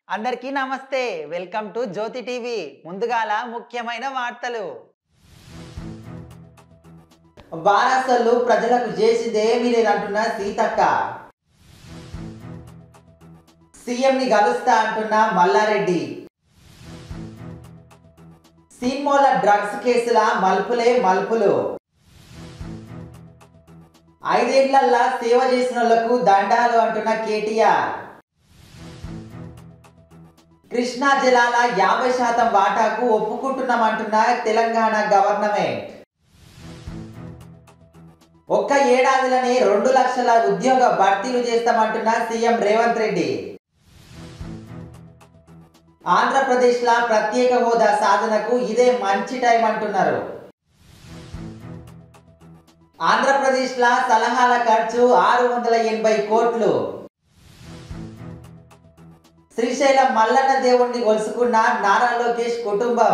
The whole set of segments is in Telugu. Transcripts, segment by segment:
అందరికీ నమస్తే వెల్కమ్ టు జ్యోతి టీవీ ముందుగాల ముఖ్యమైన వార్తలు వారసలు ప్రజలకు చేసింది ఏమీ లేదంటున్న సీతక్క సీఎంని కలుస్తా అంటున్న మల్లారెడ్డి సినిమాల డ్రగ్స్ కేసుల మలుపులే మలుపులు ఐదేళ్లల్లా సేవ చేసిన వాళ్లకు దండాలు అంటున్న కేటీఆర్ కృష్ణా జిల్లాల యాభై శాతం వాటాకు ఒప్పుకుంటున్నామంటున్న తెలంగాణ గవర్నమెంట్ ఒక్క ఏడాదిలోనే రెండు లక్షల ఉద్యోగ భర్తీలు చేస్తామంటున్న సీఎం రేవంత్ రెడ్డి ఆంధ్రప్రదేశ్ల ప్రత్యేక హోదా సాధనకు ఇదే మంచి టైం అంటున్నారు ఆంధ్రప్రదేశ్ల సలహాల ఖర్చు ఆరు వందల ఎనభై కోట్లు శ్రీశైలం మల్లన్న దేవుణ్ణి కొలుసుకున్న నారా లోకేష్ కుటుంబం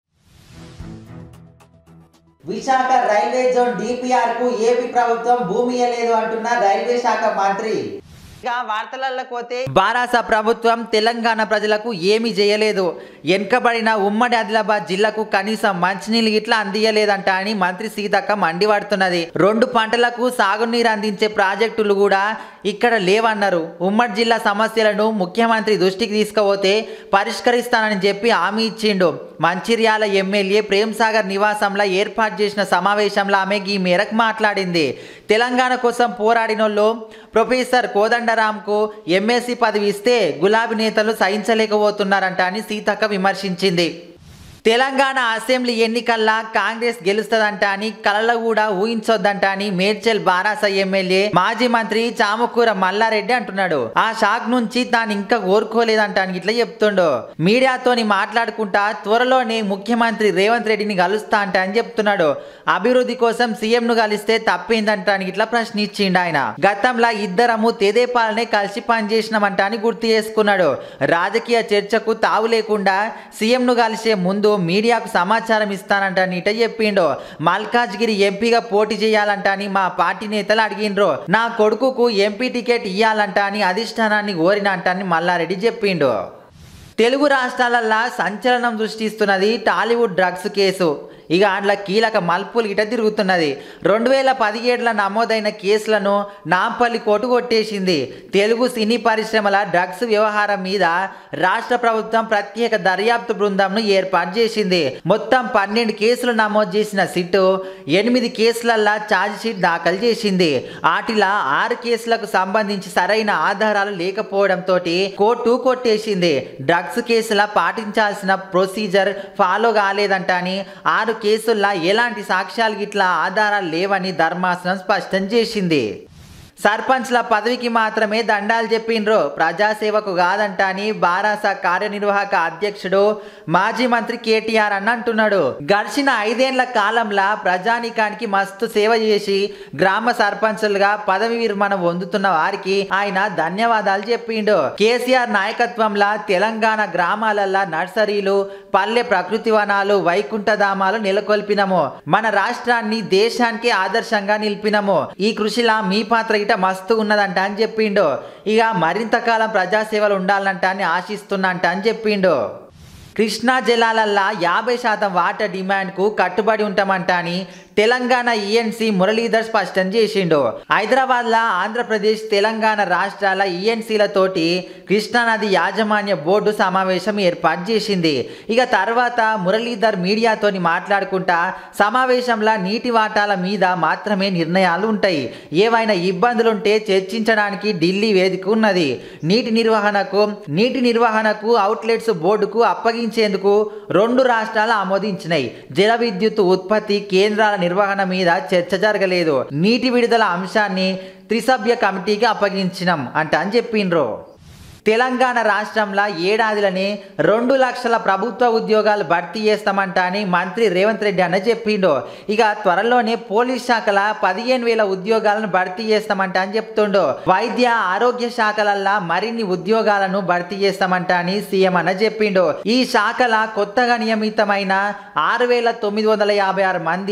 విశాఖ రైల్వే జోన్ డిపిఆర్ కు ఏపీ ప్రభుత్వం భూమి ఇవ్వలేదు అంటున్న రైల్వే శాఖ మంత్రి ఇక వార్తలలో పోతే బారాస ప్రభుత్వం తెలంగాణ ప్రజలకు ఏమీ చేయలేదు వెనుకబడిన ఉమ్మడి ఆదిలాబాద్ జిల్లాకు కనీసం మంచినీళ్ళు ఇట్లా అందియలేదంట అని మంత్రి సీతక్క మండిపడుతున్నది రెండు పంటలకు సాగునీరు అందించే ప్రాజెక్టులు కూడా ఇక్కడ లేవన్నారు ఉమ్మడి జిల్లా సమస్యలను ముఖ్యమంత్రి దృష్టికి తీసుకుపోతే పరిష్కరిస్తానని చెప్పి హామీ ఇచ్చిండు మంచిర్యాల ఎమ్మెల్యే ప్రేమ్ సాగర్ నివాసంలో ఏర్పాటు చేసిన సమావేశంలో ఆమె ఈ మేరకు మాట్లాడింది తెలంగాణ కోసం పోరాడినోళ్ళు ప్రొఫెసర్ కోదండరాంకు ఎమ్మెల్సీ పదవి ఇస్తే గులాబీ నేతలు సహించలేకపోతున్నారంట అని సీతక్క విమర్శించింది తెలంగాణ అసెంబ్లీ ఎన్నికల్లో కాంగ్రెస్ గెలుస్తుందంట అని కలలో కూడా ఊహించొద్దంట అని మేడ్చల్ బారాస ఎమ్మెల్యే మాజీ మంత్రి చామకూర మల్లారెడ్డి అంటున్నాడు ఆ షాక్ నుంచి తాను ఇంకా కోరుకోలేదంట అని ఇట్లా చెప్తుండు మీడియాతోని మాట్లాడుకుంటా త్వరలోనే ముఖ్యమంత్రి రేవంత్ రెడ్డిని కలుస్తా అంట అని చెప్తున్నాడు అభివృద్ధి కోసం సీఎం ను కలిస్తే తప్పేందంట అని ఇట్లా ప్రశ్నించిండు ఆయన గతంలో ఇద్దరము తెదేపాలనే కలిసి పనిచేసినామంట అని గుర్తు చేసుకున్నాడు రాజకీయ చర్చకు తావు లేకుండా సీఎం ను కలిసే ముందు మీడియాకు సమాచారం ఇస్తానంట నీట చెప్పిండు మల్కాజ్గిరి ఎంపీగా పోటీ చేయాలంట అని మా పార్టీ నేతలు అడిగిండ్రు నా కొడుకుకు ఎంపీ టికెట్ ఇయ్యాలంట అని అధిష్టానాన్ని కోరినంట అని మల్లారెడ్డి చెప్పిండు తెలుగు రాష్ట్రాలల్లో సంచలనం సృష్టిస్తున్నది టాలీవుడ్ డ్రగ్స్ కేసు ఇక అందులో కీలక మలుపులు ఇట తిరుగుతున్నది రెండు వేల పదిహేడులో నమోదైన కేసులను నాంపల్లి కోర్టు కొట్టేసింది తెలుగు సినీ పరిశ్రమల డ్రగ్స్ వ్యవహారం మీద రాష్ట్ర ప్రభుత్వం ప్రత్యేక దర్యాప్తు బృందంను ఏర్పాటు చేసింది మొత్తం పన్నెండు కేసులు నమోదు చేసిన సిట్టు ఎనిమిది కేసులల్లా ఛార్జ్ షీట్ దాఖలు చేసింది వాటిలా ఆరు కేసులకు సంబంధించి సరైన ఆధారాలు లేకపోవడంతో కోర్టు కొట్టేసింది డ్రగ్స్ కేసుల పాటించాల్సిన ప్రొసీజర్ ఫాలో కాలేదంట అని ఆరు కేసుల్లో ఎలాంటి సాక్ష్యాలు గిట్లా ఆధారాలు లేవని ధర్మాసనం స్పష్టం చేసింది సర్పంచ్ల పదవికి మాత్రమే దండాలు చెప్పిండ్రు ప్రజాసేవకు కాదంట అని బారాస కార్యనిర్వాహక అధ్యక్షుడు మాజీ మంత్రి కేటీఆర్ అని అంటున్నాడు గడిచిన ఐదేళ్ల కాలంలో ప్రజానీకానికి మస్తు సేవ చేసి గ్రామ సర్పంచులుగా పదవి విరమణ పొందుతున్న వారికి ఆయన ధన్యవాదాలు చెప్పిండు కేసీఆర్ నాయకత్వంలో తెలంగాణ గ్రామాలల్లో నర్సరీలు పల్లె ప్రకృతి వనాలు వైకుంఠధామాలు నెలకొల్పినము మన రాష్ట్రాన్ని దేశానికి ఆదర్శంగా నిలిపినము ఈ కృషిలా మీ పాత్ర ఇట మస్తు ఉన్నదంట అని చెప్పిండు ఇక మరింత కాలం ప్రజాసేవలు ఉండాలంట అని ఆశిస్తున్నంట అని చెప్పిండు కృష్ణా జలాలల్లా యాభై శాతం వాటర్ డిమాండ్కు కట్టుబడి ఉంటామంట అని తెలంగాణ ఈఎన్సీ మురళీధర్ స్పష్టం చేసిండు హైదరాబాద్లో ఆంధ్రప్రదేశ్ తెలంగాణ రాష్ట్రాల ఈఎన్సీలతోటి కృష్ణానది యాజమాన్య బోర్డు సమావేశం ఏర్పాటు చేసింది ఇక తర్వాత మురళీధర్ మీడియాతోని మాట్లాడుకుంటా సమావేశంలో నీటి వాటాల మీద మాత్రమే నిర్ణయాలు ఉంటాయి ఏవైనా ఇబ్బందులుంటే చర్చించడానికి ఢిల్లీ వేదిక ఉన్నది నీటి నిర్వహణకు నీటి నిర్వహణకు అవుట్లెట్స్ బోర్డుకు అప్పగించేందుకు రెండు రాష్ట్రాలు ఆమోదించినాయి జల విద్యుత్ ఉత్పత్తి కేంద్రాల నిర్వహణ మీద చర్చ జరగలేదు నీటి విడుదల అంశాన్ని త్రిసభ్య కమిటీకి అప్పగించినాం అంట అని చెప్పిండ్రు తెలంగాణ రాష్ట్రంలో ఏడాదిలోనే రెండు లక్షల ప్రభుత్వ ఉద్యోగాలు భర్తీ చేస్తామంట అని మంత్రి రేవంత్ రెడ్డి అన్న చెప్పిండు ఇక త్వరలోనే పోలీస్ శాఖల పదిహేను వేల ఉద్యోగాలను భర్తీ చేస్తామంట అని చెప్తుండు వైద్య ఆరోగ్య శాఖలల్లా మరిన్ని ఉద్యోగాలను భర్తీ చేస్తామంట అని సీఎం అన్న చెప్పిండు ఈ శాఖల కొత్తగా నియమితమైన ఆరు వేల తొమ్మిది వందల యాభై ఆరు మంది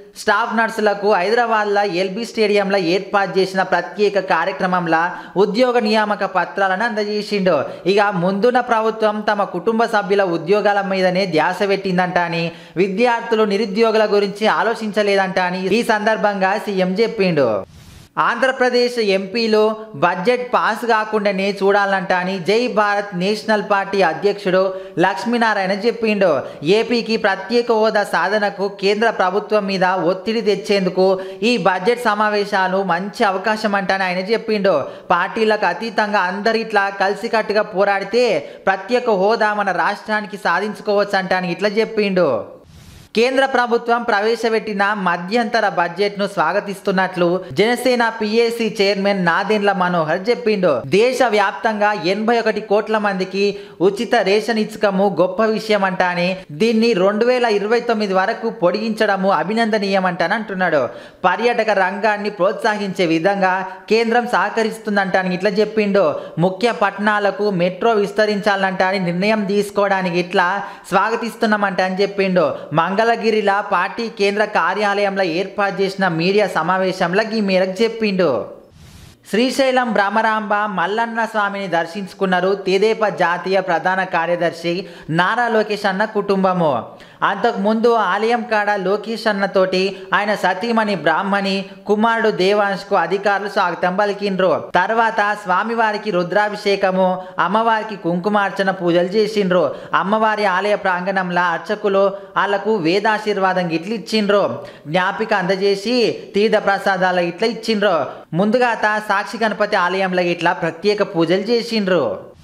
స్టాఫ్ నర్సులకు హైదరాబాద్లో ఎల్బీ స్టేడియంలో ఏర్పాటు చేసిన ప్రత్యేక కార్యక్రమంలో ఉద్యోగ నియామక పత్రాలను అందజేసిండు ఇక ముందున్న ప్రభుత్వం తమ కుటుంబ సభ్యుల ఉద్యోగాల మీదనే ధ్యాస పెట్టిందంట అని విద్యార్థులు నిరుద్యోగుల గురించి ఆలోచించలేదంట అని ఈ సందర్భంగా సీఎం చెప్పిండు ఆంధ్రప్రదేశ్ ఎంపీలు బడ్జెట్ పాస్ కాకుండానే చూడాలంట అని జై భారత్ నేషనల్ పార్టీ అధ్యక్షుడు లక్ష్మీనారాయణ చెప్పిండు ఏపీకి ప్రత్యేక హోదా సాధనకు కేంద్ర ప్రభుత్వం మీద ఒత్తిడి తెచ్చేందుకు ఈ బడ్జెట్ సమావేశాలు మంచి అవకాశం అంటని ఆయన చెప్పిండు పార్టీలకు అతీతంగా అందరిట్లా కలిసికట్టుగా పోరాడితే ప్రత్యేక హోదా మన రాష్ట్రానికి సాధించుకోవచ్చు అంటాని ఇట్లా చెప్పిండు కేంద్ర ప్రభుత్వం ప్రవేశపెట్టిన మధ్యంతర బడ్జెట్ ను స్వాగతిస్తున్నట్లు జనసేన పిఏసి చైర్మన్ నాదెండ్ల మనోహర్ చెప్పిండు దేశ వ్యాప్తంగా ఎనభై ఒకటి కోట్ల మందికి ఉచిత రేషన్ ఇచ్చకము గొప్ప విషయం అంటాని దీన్ని రెండు వేల ఇరవై తొమ్మిది వరకు పొడిగించడము అభినందనీయమంటాని అంటున్నాడు పర్యాటక రంగాన్ని ప్రోత్సహించే విధంగా కేంద్రం సహకరిస్తుందంటాని ఇట్లా చెప్పిండు ముఖ్య పట్టణాలకు మెట్రో విస్తరించాలంట అని నిర్ణయం తీసుకోవడానికి ఇట్లా స్వాగతిస్తున్నామంట అని చెప్పిండు మంగళగిరిలా పార్టీ కేంద్ర కార్యాలయంలో ఏర్పాటు చేసిన మీడియా సమావేశంలో ఈ మేరకు చెప్పిండు శ్రీశైలం భ్రమరాంబ మల్లన్న స్వామిని దర్శించుకున్నారు తెదేప జాతీయ ప్రధాన కార్యదర్శి నారా లోకేష్ అన్న కుటుంబము అంతకుముందు ఆలయం కాడ లోకేష్ అన్నతోటి ఆయన సతీమణి బ్రాహ్మణి కుమారుడు దేవాంశ్కు అధికారులు స్వాగతం పలికిండ్రు తర్వాత స్వామివారికి రుద్రాభిషేకము అమ్మవారికి కుంకుమార్చన పూజలు చేసిండ్రు అమ్మవారి ఆలయ ప్రాంగణంలో అర్చకులు వాళ్ళకు వేదాశీర్వాదం గిట్ల ఇచ్చిండ్రు జ్ఞాపిక అందజేసి తీర్థ ప్రసాదాలు ఇట్లా ఇచ్చిండ్రు ముందుగా తా సాక్షి గణపతి ఆలయంలో ఇట్లా ప్రత్యేక పూజలు చేసిండ్రు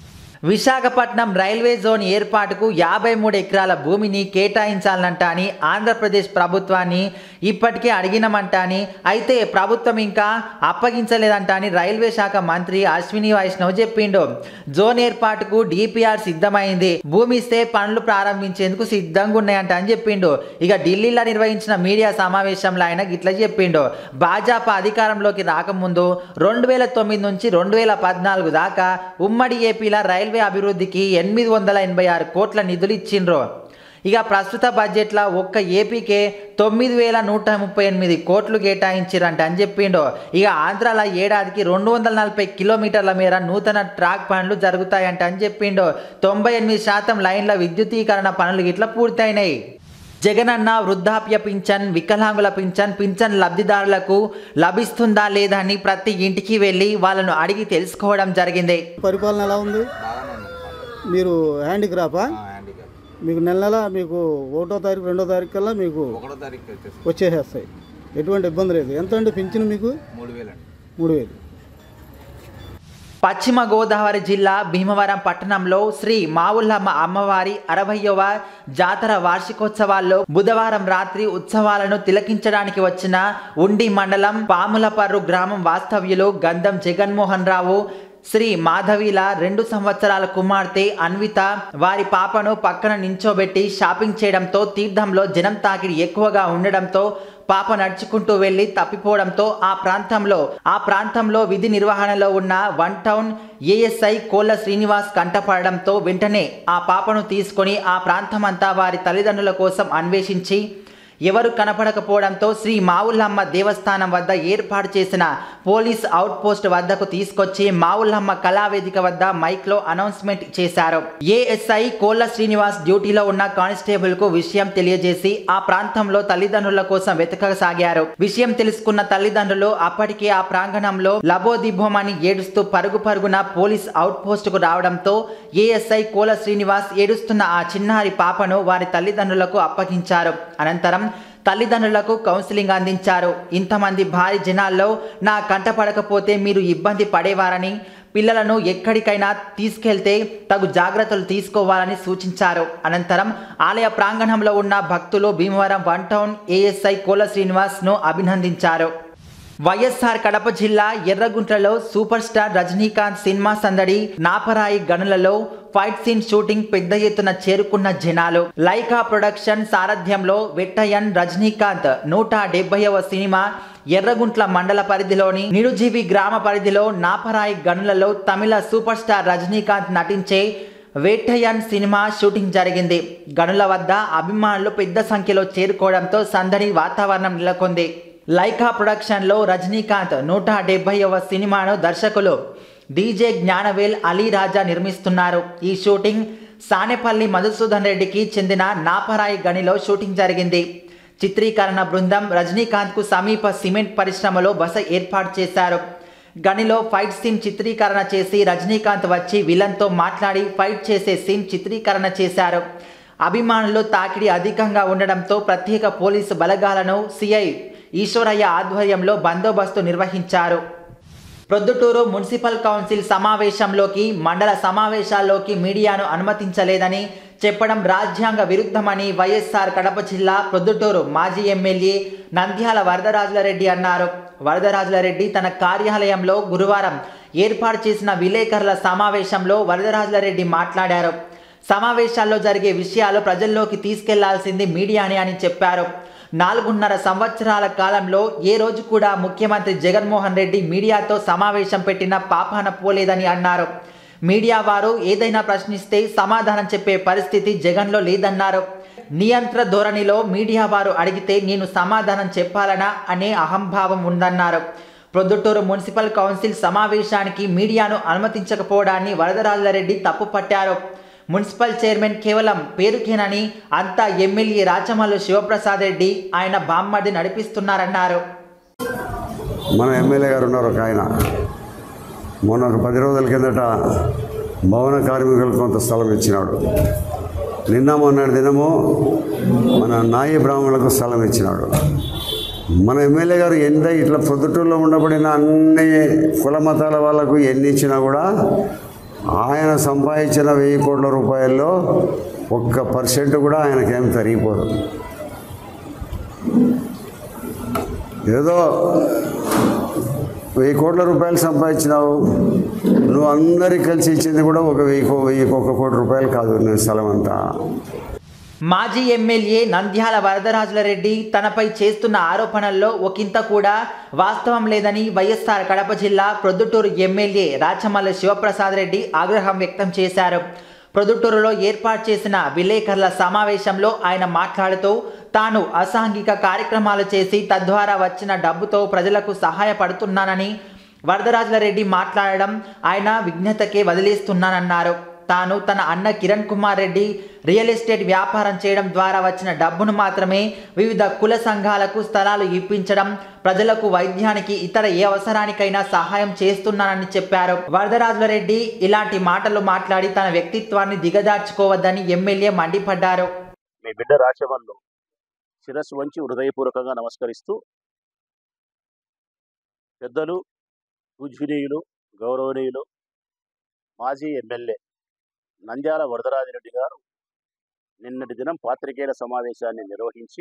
విశాఖపట్నం రైల్వే జోన్ ఏర్పాటుకు యాభై మూడు ఎకరాల భూమిని కేటాయించాలంట అని ఆంధ్రప్రదేశ్ ప్రభుత్వాన్ని ఇప్పటికే అడిగినమంట అని అయితే ప్రభుత్వం ఇంకా అప్పగించలేదంట అని రైల్వే శాఖ మంత్రి అశ్విని వైష్ణవ్ చెప్పిండు జోన్ ఏర్పాటుకు డిపిఆర్ సిద్ధమైంది భూమి ఇస్తే పనులు ప్రారంభించేందుకు సిద్ధంగా ఉన్నాయంట అని చెప్పిండు ఇక ఢిల్లీలో నిర్వహించిన మీడియా సమావేశంలో ఆయన గిట్లా చెప్పిండు భాజపా అధికారంలోకి రాకముందు రెండు వేల తొమ్మిది నుంచి రెండు వేల పద్నాలుగు దాకా ఉమ్మడి ఏపీలో రైల్వే అభివృద్ధికి ఎనిమిది వందల ఎనభై ఆరు కోట్ల నిధులు ఇచ్చిండ్రు ఇక ప్రస్తుత బడ్జెట్లో ఒక్క ఏపీకే తొమ్మిది వేల నూట ముప్పై ఎనిమిది కోట్లు కేటాయించారంట అని చెప్పిండు ఇక ఆంధ్రాలో ఏడాదికి రెండు వందల నలభై కిలోమీటర్ల మేర నూతన ట్రాక్ పనులు జరుగుతాయంట అని చెప్పిండు తొంభై ఎనిమిది శాతం లైన్ల విద్యుతీకరణ పనులు ఇట్లా పూర్తయినాయి జగనన్న వృద్ధాప్య పింఛన్ వికలాంగుల పింఛన్ పింఛన్ లబ్ధిదారులకు లభిస్తుందా లేదా అని ప్రతి ఇంటికి వెళ్ళి వాళ్ళను అడిగి తెలుసుకోవడం జరిగింది పరిపాలన ఎలా ఉంది బాగానే ఉంది పర్లేదు. మీరు హ్యాండిక్రాఫా ఆ, హ్యాండిక్యాప్ మీకు నెల నెల మీకు ఒకటో తారీఖు రెండో తారీఖు కల్లా మీకు ఒకటో తారీఖు వచ్చేసి వచ్చేసేస్తాయి ఎటువంటి ఇబ్బంది లేదు ఎంత అండి పింఛను మీకు మూడు వేలు అండి మూడు వేలు పశ్చిమ గోదావరి జిల్లా భీమవరం పట్టణంలో శ్రీ మావుల్లమ్మ అమ్మవారి అరవయవ జాతర వార్షికోత్సవాల్లో బుధవారం రాత్రి ఉత్సవాలను తిలకించడానికి వచ్చిన ఉండి మండలం పాములపర్రు గ్రామం వాస్తవ్యులు గంధం జగన్మోహన్ రావు శ్రీ మాధవిల రెండు సంవత్సరాల కుమార్తె అన్విత వారి పాపను పక్కన నించోబెట్టి షాపింగ్ చేయడంతో తీర్థంలో జనం తాకిడి ఎక్కువగా ఉండడంతో పాప నడుచుకుంటూ వెళ్లి తప్పిపోవడంతో ఆ ప్రాంతంలో ఆ ప్రాంతంలో విధి నిర్వహణలో ఉన్న వన్ టౌన్ ఏఎస్ఐ కోళ్ల శ్రీనివాస్ కంటపడడంతో వెంటనే ఆ పాపను తీసుకొని ఆ ప్రాంతమంతా వారి తల్లిదండ్రుల కోసం అన్వేషించి ఎవరు కనపడకపోవడంతో శ్రీ మావుల్లమ్మ దేవస్థానం వద్ద ఏర్పాటు చేసిన పోలీస్ అవుట్ పోస్ట్ వద్దకు తీసుకొచ్చి మావుల్లమ్మ కళావేదిక వద్ద మైక్లో అనౌన్స్మెంట్ చేశారు ఏఎస్ఐ కోళ్ల శ్రీనివాస్ డ్యూటీలో ఉన్న కానిస్టేబుల్ కు విషయం తెలియజేసి ఆ ప్రాంతంలో తల్లిదండ్రుల కోసం వెతకసాగారు విషయం తెలుసుకున్న తల్లిదండ్రులు అప్పటికే ఆ ప్రాంగణంలో లబోదిబోమని ఏడుస్తూ పరుగు పరుగున పోలీస్ అవుట్ పోస్ట్ కు రావడంతో ఏఎస్ఐ కోల శ్రీనివాస్ ఏడుస్తున్న ఆ చిన్నారి పాపను వారి తల్లిదండ్రులకు అప్పగించారు అనంతరం తల్లిదండ్రులకు కౌన్సిలింగ్ అందించారు ఇంతమంది భారీ జనాల్లో నా కంట పడకపోతే మీరు ఇబ్బంది పడేవారని పిల్లలను ఎక్కడికైనా తీసుకెళ్తే తగు జాగ్రత్తలు తీసుకోవాలని సూచించారు అనంతరం ఆలయ ప్రాంగణంలో ఉన్న భక్తులు Bhimavaram one town ASI Kola శ్రీనివాస్ను అభినందించారు వైఎస్ఆర్ కడప జిల్లా ఎర్రగుంట్లలో సూపర్ స్టార్ రజనీకాంత్ సినిమా సందడి నాపరాయి గనులలో ఫైట్ సీన్ షూటింగ్ పెద్ద ఎత్తున చేరుకున్న జనాలు లైకా ప్రొడక్షన్ సారథ్యంలో వెట్టయన్ రజనీకాంత్ నూట డెబ్బైవ సినిమా ఎర్రగుంట్ల మండల పరిధిలోని నిరుజీవి గ్రామ పరిధిలో నాపరాయి గనులలో తమిళ సూపర్ స్టార్ రజనీకాంత్ నటించే వేట్టయన్ సినిమా షూటింగ్ జరిగింది గనుల వద్ద అభిమానులు పెద్ద సంఖ్యలో చేరుకోవడంతో సందడి వాతావరణం నెలకొంది లైకా ప్రొడక్షన్లో రజనీకాంత్ నూట డెబ్బైవ సినిమాను దర్శకులు డీజే జ్ఞానవేల్ అలీ రాజా నిర్మిస్తున్నారు ఈ షూటింగ్ సానెపల్లి మధుసూదన్ రెడ్డికి చెందిన నాపరాయి గనిలో షూటింగ్ జరిగింది చిత్రీకరణ బృందం రజనీకాంత్కు సమీప సిమెంట్ పరిశ్రమలో బస ఏర్పాటు చేశారు గనిలో ఫైట్ సీన్ చిత్రీకరణ చేసి రజనీకాంత్ వచ్చి విలన్తో మాట్లాడి ఫైట్ చేసే సీన్ చిత్రీకరణ చేశారు అభిమానులు తాకిడి అధికంగా ఉండడంతో ప్రత్యేక పోలీసు బలగాలను సిఐ ఈశ్వరయ్య ఆధ్వర్యంలో బందోబస్తు నిర్వహించారు ప్రొద్దుటూరు మున్సిపల్ కౌన్సిల్ సమావేశంలోకి మండల సమావేశాల్లోకి మీడియాను అనుమతించలేదని చెప్పడం రాజ్యాంగ విరుద్ధమని వైఎస్ఆర్ కడప జిల్లా ప్రొద్దుటూరు మాజీ ఎమ్మెల్యే నంద్యాల వరదరాజులరెడ్డి అన్నారు వరదరాజులరెడ్డి తన కార్యాలయంలో గురువారం ఏర్పాటు చేసిన విలేకరుల సమావేశంలో వరదరాజులరెడ్డి మాట్లాడారు సమావేశాల్లో జరిగే విషయాలు ప్రజల్లోకి తీసుకెళ్లాల్సింది మీడియానే అని చెప్పారు నాలుగున్నర సంవత్సరాల కాలంలో ఏ రోజు కూడా ముఖ్యమంత్రి జగన్మోహన్ రెడ్డి మీడియాతో సమావేశం పెట్టిన పాపాన పోలేదని అన్నారు మీడియా వారు ఏదైనా ప్రశ్నిస్తే సమాధానం చెప్పే పరిస్థితి జగన్లో లేదన్నారు నియంత్ర ధోరణిలో మీడియా వారు అడిగితే నేను సమాధానం చెప్పాలనా అనే అహంభావం ఉందన్నారు ప్రొద్దుటూరు మున్సిపల్ కౌన్సిల్ సమావేశానికి మీడియాను అనుమతించకపోవడాన్ని వరదరాజులరెడ్డి తప్పుపట్టారు మున్సిపల్ చైర్మన్ కేవలం పేరుకేనని అంతా ఎమ్మెల్యే రాచమల్లు శివప్రసాద్ రెడ్డి ఆయన బామ్మది నడిపిస్తున్నారన్నారు మన ఎమ్మెల్యే గారు ఉన్నారు ఒక ఆయన మొన్న ఒక పది రోజుల కిందట భవన కార్మికులకు కొంత స్థలం ఇచ్చినాడు నిన్న మొన్నటి దినము మన నాయ బ్రాహ్మణులకు స్థలం ఇచ్చినాడు మన ఎమ్మెల్యే గారు ఎంత ఇట్లా పొద్దుటూరులో ఉండబడిన అన్ని కుల మతాల వాళ్ళకు ఎన్ని ఇచ్చినా కూడా ఆయన సంపాదించిన వెయ్యి కోట్ల రూపాయల్లో ఒక్క పర్సెంట్ కూడా ఆయనకేం తరిగిపోదు ఏదో వెయ్యి కోట్ల రూపాయలు సంపాదించినావు నువ్వు అందరికి కలిసి ఇచ్చింది కూడా ఒక వెయ్యి కో- వెయ్యి ఒక కోటి రూపాయలు కాదు నేను స్థలం అంతా మాజీ ఎమ్మెల్యే నంద్యాల వరదరాజులరెడ్డి తనపై చేస్తున్న ఆరోపణల్లో ఒకంత కూడా వాస్తవం లేదని వైఎస్ఆర్ కడప జిల్లా ప్రొద్దుటూరు ఎమ్మెల్యే రాచమల్ల శివప్రసాద్ రెడ్డి ఆగ్రహం వ్యక్తం చేశారు ప్రొద్దుటూరులో ఏర్పాటు చేసిన విలేకరుల సమావేశంలో ఆయన మాట్లాడుతూ తాను అసాంఘిక కార్యక్రమాలు చేసి తద్వారా వచ్చిన డబ్బుతో ప్రజలకు సహాయపడుతున్నానని వరదరాజులరెడ్డి మాట్లాడడం ఆయన విఘ్నతకే వదిలేస్తున్నానన్నారు తాను తన అన్న కిరణ్ కుమార్ రెడ్డి రియల్ ఎస్టేట్ వ్యాపారం చేయడం ద్వారా వచ్చిన డబ్బును మాత్రమే వివిధ కుల సంఘాలకు స్థలాలు ఇప్పించడం ప్రజలకు వైద్యానికి ఇతర ఏ అవసరానికైనా సహాయం చేస్తున్నానని చెప్పారు వరదరాజులరెడ్డి ఇలాంటి మాటలు మాట్లాడి తన వ్యక్తిత్వాన్ని దిగదార్చుకోవద్దని ఎమ్మెల్యే మండిపడ్డారు మీ బిడ్డ రాచవల్లు శిరస్సు వంచి హృదయపూర్వకంగా నమస్కరిస్తూ పెద్దలు పూజనీయులు గౌరవనీయులు మాజీ ఎమ్మెల్యే నంద్యాల వరదరాజిరెడ్డి గారు నిన్నటి దినం పాత్రికేయుల సమావేశాన్ని నిర్వహించి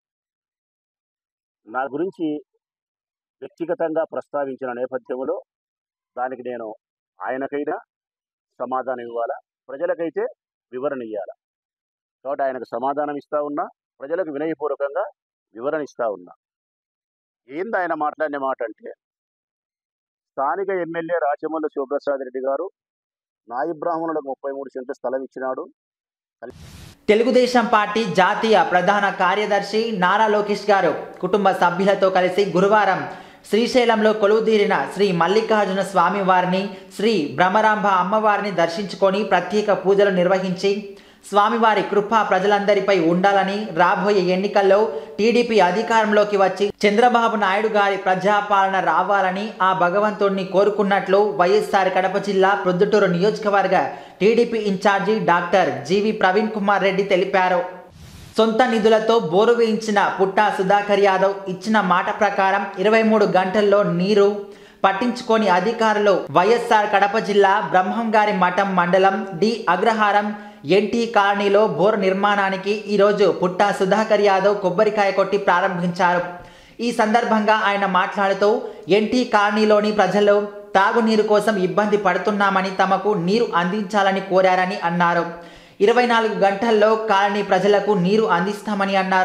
నా గురించి వ్యక్తిగతంగా ప్రస్తావించిన నేపథ్యంలో దానికి నేను ఆయనకైనా సమాధానం ఇవ్వాలా ప్రజలకైతే వివరణ ఇవ్వాలా కాబట్టి ఆయనకు సమాధానం ఇస్తా ఉన్నా ప్రజలకు వినయపూర్వకంగా వివరణ ఇస్తా ఉన్నా ఏంది ఆయన మాట్లాడిన మాట అంటే స్థానిక ఎమ్మెల్యే రాచమల్లు శివప్రసాద్ రెడ్డి గారు నాయి బ్రాహ్మణులకు ముప్పై మూడు సెంట్ల స్థలం ఇచ్చినాడు తెలుగుదేశం పార్టీ జాతీయ ప్రధాన కార్యదర్శి నారా లోకేష్ గారు కుటుంబ సభ్యులతో కలిసి గురువారం శ్రీశైలంలో కొలువుదీరిన శ్రీ మల్లికార్జున స్వామి వారిని శ్రీ భ్రమరాంబ అమ్మవారిని దర్శించుకొని ప్రత్యేక పూజలు నిర్వహించి స్వామివారి కృప ప్రజలందరిపై ఉండాలని రాబోయే ఎన్నికల్లో టీడీపీ అధికారంలోకి వచ్చి చంద్రబాబు నాయుడు గారి ప్రజాపాలన రావాలని ఆ భగవంతుణ్ణి కోరుకున్నట్లు వైఎస్ఆర్ కడప జిల్లా ప్రొద్దుటూరు నియోజకవర్గ TDP incharge doctor GV Praveen Kumar Reddy తెలిపారు సొంత నిధులతో బోరు వేయించిన పుట్టా సుధాకర్ యాదవ్ ఇచ్చిన మాట ప్రకారం ఇరవై మూడు గంటల్లో నీరు పట్టించుకొని అధికారులు వైఎస్ఆర్ కడప జిల్లా బ్రహ్మంగారి మఠం మండలం డి అగ్రహారం ఎన్టీ కాలనీలో బోరు నిర్మాణానికి ఈరోజు పుట్టా సుధాకర్ యాదవ్ కొబ్బరికాయ కొట్టి ప్రారంభించారు ఈ సందర్భంగా ఆయన మాట్లాడుతూ ఎన్టీ కాలనీలోని ప్రజలు తాగునీరు కోసం ఇబ్బంది పడుతున్నామని తమకు నీరు అందించాలని కోరారని అన్నారు ఇరవై నాలుగు గంటల్లో కాలనీ ప్రజలకు నీరు అందిస్తామని అన్నారు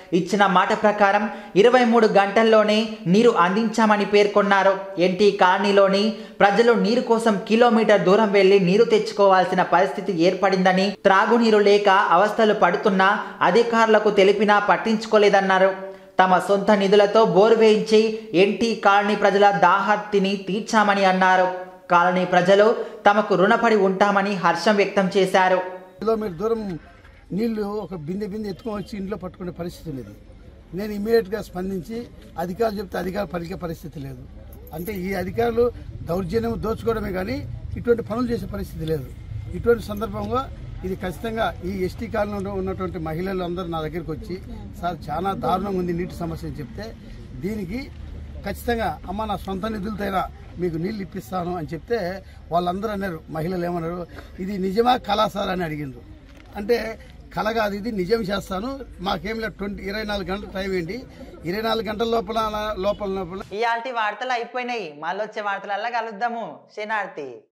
ఇచ్చిన మాట ప్రకారం ఇరవై మూడు గంటల్లోనే నీరు అందించామని పేర్కొన్నారు ఎన్టీ కాలనీలోని ప్రజలు నీరు కోసం కిలోమీటర్ దూరం వెళ్లి నీరు తెచ్చుకోవాల్సిన పరిస్థితి ఏర్పడిందని త్రాగునీరు లేక అవస్థలు పడుతున్నా అధికారులకు తెలిపినా పట్టించుకోలేదన్నారు తమ సొంత నిధులతో బోరు వేయించి ఎన్టీ కాలనీ ప్రజల దాహర్తిని తీర్చామని అన్నారు కాలనీ ప్రజలు తమకు రుణపడి ఉంటామని హర్షం వ్యక్తం చేశారు కిలోమీటర్ దూరం నీళ్లు ఒక బిందె బిందె ఎత్తుకొని వచ్చి ఇంట్లో పట్టుకునే పరిస్థితి ఉండేది నేను ఇమీడియట్గా స్పందించి అధికారులు చెప్తే అధికారులు పలికే పరిస్థితి లేదు అంటే ఈ అధికారులు దౌర్జన్యం దోచుకోవడమే కానీ ఇటువంటి పనులు చేసే పరిస్థితి లేదు ఇటువంటి సందర్భంగా ఇది ఖచ్చితంగా ఈ ఎస్టీ కాలనీలో ఉన్నటువంటి మహిళలు అందరూ నా దగ్గరికి వచ్చి సార్ చాలా దారుణంగా ఉంది నీటి సమస్య అని చెప్తే దీనికి ఖచ్చితంగా అమ్మ నా సొంత నిధులతోనా మీకు నీళ్ళు ఇప్పిస్తాను అని చెప్తే వాళ్ళందరూ అన్నారు మహిళలు ఏమన్నారు ఇది నిజమా కళా సార్ అని అడిగిండ్రు అంటే కళ కాదు ఇది నిజం చేస్తాను మాకేం లేదు ట్వంటీ ఇరవై నాలుగు గంటలు టైం ఏంటి ఇరవై నాలుగు గంటల లోపల లోపల లోపల ఇలాంటి వార్తలు అయిపోయినాయి మళ్ళీ వచ్చే వార్తలల్లా కలుద్దాము శనార్థి